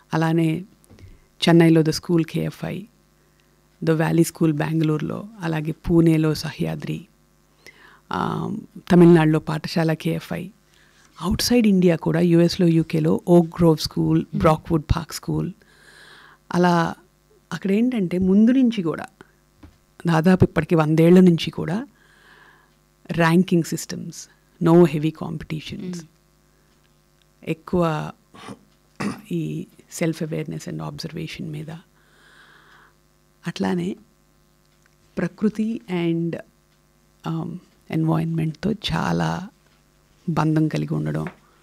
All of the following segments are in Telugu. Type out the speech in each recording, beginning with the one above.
అలానే చెన్నైలో the school KFI the valley school బెంగళూరులో అలాగే పూణేలో సహ్యాద్రి ఆ, తమిళనాడులో పాఠశాల కేఎఫ్ఐ అవుట్ సైడ్ ఇండియా కూడా యుఎస్లో యూకేలో Oak Grove School Brockwood Park School అలా అక్కడ ఏంటంటే ముందు నుంచి కూడా దాదాపు ఇప్పటికి వందేళ్ల నుంచి కూడా ranking systems no heavy competitions ఎక్కువ ఈ సెల్ఫ్ అవేర్నెస్ అండ్ ఆబ్జర్వేషన్ మీద అట్లానే ప్రకృతి అండ్ ఎన్వాయిన్మెంట్తో చాలా బంధం కలిగి ఉండడం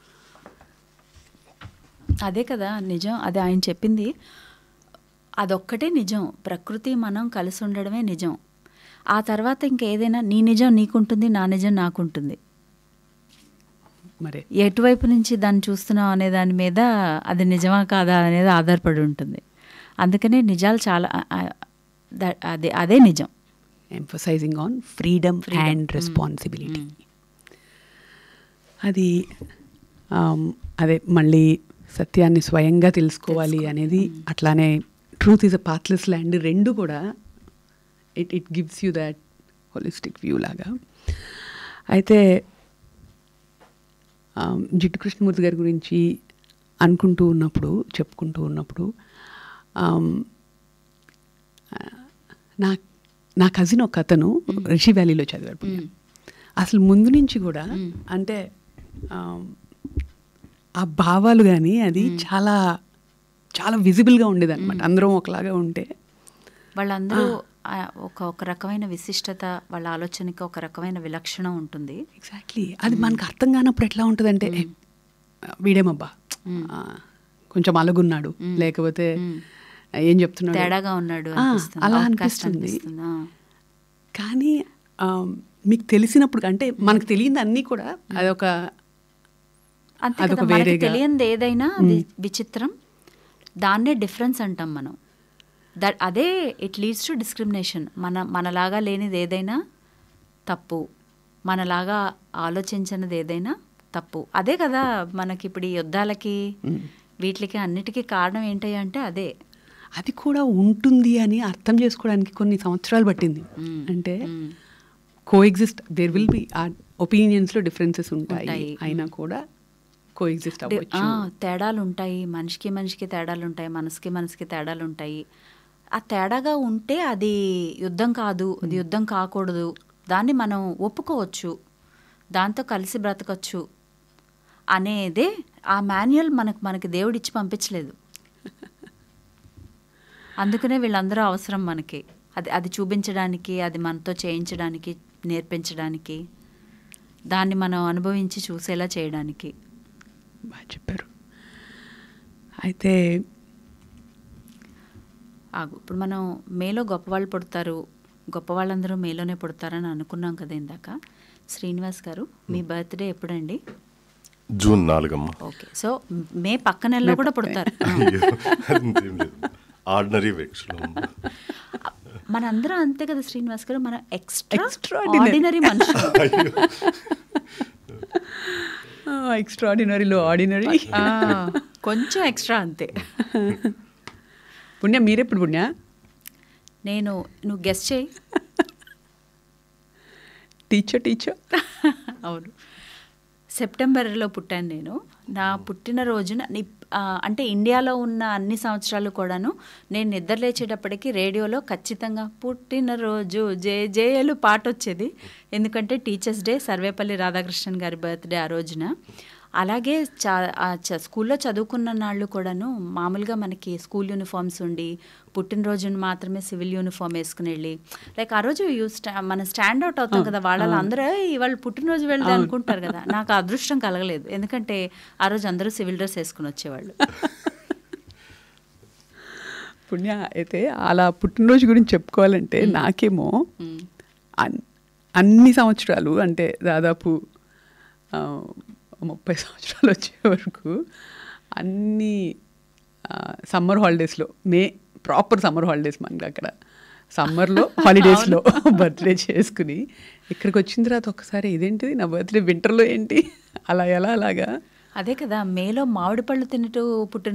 అదే కదా నిజం అదే ఆయన చెప్పింది అదొక్కటే నిజం ప్రకృతి మనం కలిసి ఉండడమే నిజం ఆ తర్వాత ఇంకేదైనా నీ నిజం నీకుంటుంది నా నిజం నాకుంటుంది మరి ఎటువైపు నుంచి దాన్ని చూస్తున్నాం అనే దాని మీద అది నిజమా కాదా అనేది ఆధారపడి ఉంటుంది అందుకనే నిజాలు చాలా ఆ, ఆ, ద- అదే అదే నిజం emphasising on freedom and responsibility అది ఆమ్, అదే మళ్ళీ సత్యాన్ని స్వయంగా తెలుసుకోవాలి అనేది అట్లానే truth is a pathless land రెండు కూడా it it gives you that holistic view లాగా అయితే ఆమ్, జిట్టు కృష్ణమూర్తి గారి గురించి అనుకుంటూ ఉన్నప్పుడు చెప్పుకుంటూ ఉన్నప్పుడు ఆమ్, నా నా కజిన్ ఒక అతను రిషి వ్యాలీలో చదివాడు పుణ్య. అసలు ముందు నుంచి కూడా అంటే ఆమ్, ఆ భావాలు కానీ అది చాలా చాలా విజిబుల్గా ఉండేది అనమాట అందరం ఒకలాగా ఉంటే వాళ్ళందరూ ఆ, ఒక ఒక రకమైన విశిష్టత వాళ్ళ ఆలోచనకి ఒక రకమైన విలక్షణం ఉంటుంది ఎగ్జాక్ట్లీ అది మనకు అర్థం కానప్పుడు ఎట్లా ఉంటుందంటే "ఏ, వీడేమబ్బా ఆ, కొంచెం అలగున్నాడు లేకపోతే ఏం చెప్తున్నాడు తేడాగా ఉన్నాడు ఆ, అనిపిస్తుంది. అలా Outcast అనిపిస్తుంది అనిపిస్తుంది. ఆ. కానీ ఆ, మీకు తెలిసినప్పుడు అంటే మనకు తెలియదు అన్నీ కూడా అదొక అంతే అదొక కదా మనకి వేరేగా. తెలియంది ఏదైనా అది విచిత్రం దాన్నే డిఫరెన్స్ అంటాం మనం దట్ అదే ఇట్ లీడ్స్ టు డిస్క్రిమినేషన్ మన మనలాగా లేనిది ఏదైనా తప్పు మనలాగా ఆలోచించినది ఏదైనా తప్పు అదే కదా మనకి ఇప్పుడు ఈ యుద్ధాలకి వీటికి అన్నిటికీ కారణం ఏంటి అంటే అదే అది కూడా ఉంటుంది అని అర్థం చేసుకోవడానికి కొన్ని సంవత్సరాలు పట్టింది అంటే coexist there will be ఆ ఒపీనియన్స్లో డిఫరెన్సెస్ ఉంటాయి ఉంటాయి. అయినా కూడా కో ఎగ్జిస్ట్ డి- అవ్వచ్చు ఆ, తేడాలు ఉంటాయి మనిషికి మనిషికి తేడాలు ఉంటాయి మనసుకి మనసుకి తేడాలు ఉంటాయి ఆ తేడాగా ఉంటే అది యుద్ధం కాదు అది యుద్ధం కాకూడదు దాన్ని మనం ఒప్పుకోవచ్చు దాంతో కలిసి బ్రతకచ్చు అనేదే ఆ మాన్యువల్ మనకు మనకి దేవుడు ఇచ్చి పంపించలేదు అందుకనే వీళ్ళందరూ అవసరం మనకి అది అది చూపించడానికి అది మనతో చేయించడానికి నేర్పించడానికి దాన్ని మనం అనుభవించి చూసేలా చేయడానికి బాగా చెప్పారు అయితే ఆగు ఇప్పుడు మనం మేలో గొప్పవాళ్ళు పుడతారు గొప్పవాళ్ళందరూ మేలోనే పుడతారని అనుకున్నాం కదా ఇందాక శ్రీనివాస్ గారు మీ బర్త్డే ఎప్పుడండి జూన్ నాలుగమ్మ ఓకే సో మే పక్క నెలలో కూడా పుడతారు అంతేం లేదు ఆర్డినరీ వ్యక్తులు మనందరం అంతే కదా శ్రీనివాస్ గారు మనం ఎక్స్ట్రా Extraordinary. ఆర్డినరీ మనుషులు ఎక్స్ట్రాడినరీలో ఆర్డినరీ ఆ, కొంచెం ఎక్స్ట్రా అంతే పుణ్య మీరెప్పుడు పుణ్య నేను నువ్వు గెస్ట్ చేయి టీచర్ టీచర్ అవును సెప్టెంబర్లో పుట్టాను నేను నా పుట్టినరోజున ని- ఆ, అంటే ఇండియాలో ఉన్న అన్ని సంవత్సరాలు కూడాను నేను నిద్ర లేచేటప్పటికి రేడియోలో ఖచ్చితంగా పుట్టినరోజు జే జేయలు పాట వచ్చేది ఎందుకంటే టీచర్స్ డే సర్వేపల్లి రాధాకృష్ణన్ గారి బర్త్డే ఆ రోజున అలాగే చా ఆ చ- స్కూల్లో చదువుకున్న నాళ్ళు కూడాను మామూలుగా మనకి స్కూల్ యూనిఫామ్స్ ఉండి పుట్టినరోజున మాత్రమే సివిల్ యూనిఫామ్ వేసుకుని వెళ్ళి లైక్ ఆ రోజు యూ స్టా మన స్టాండ్ అవుట్ అవుతాం కదా వాళ్ళలో అందరూ ఇవాళ పుట్టినరోజు వెళ్తే అనుకుంటారు కదా నాకు ఆ అదృష్టం కలగలేదు ఎందుకంటే ఆ రోజు అందరూ సివిల్ డ్రెస్ వేసుకుని వచ్చేవాళ్ళు పుణ్య అయితే అలా పుట్టినరోజు గురించి చెప్పుకోవాలంటే నాకేమో అన్- అన్ని సంవత్సరాలు అంటే దాదాపు ఆ, ముప్పై సంవత్సరాలు వచ్చే వరకు అన్ని సమ్మర్ హాలిడేస్లో మే ప్రాపర్ సమ్మర్ హాలిడేస్ మనకి అక్కడ సమ్మర్లో హాలిడేస్లో బర్త్డే చేసుకుని ఇక్కడికి వచ్చిన తర్వాత ఒకసారి ఇదేంటిది నా బర్త్డే వింటర్లో ఏంటి అలా ఎలా అలాగా అదే కదా మేలో మామిడి పళ్ళు తింటూ పుట్టిన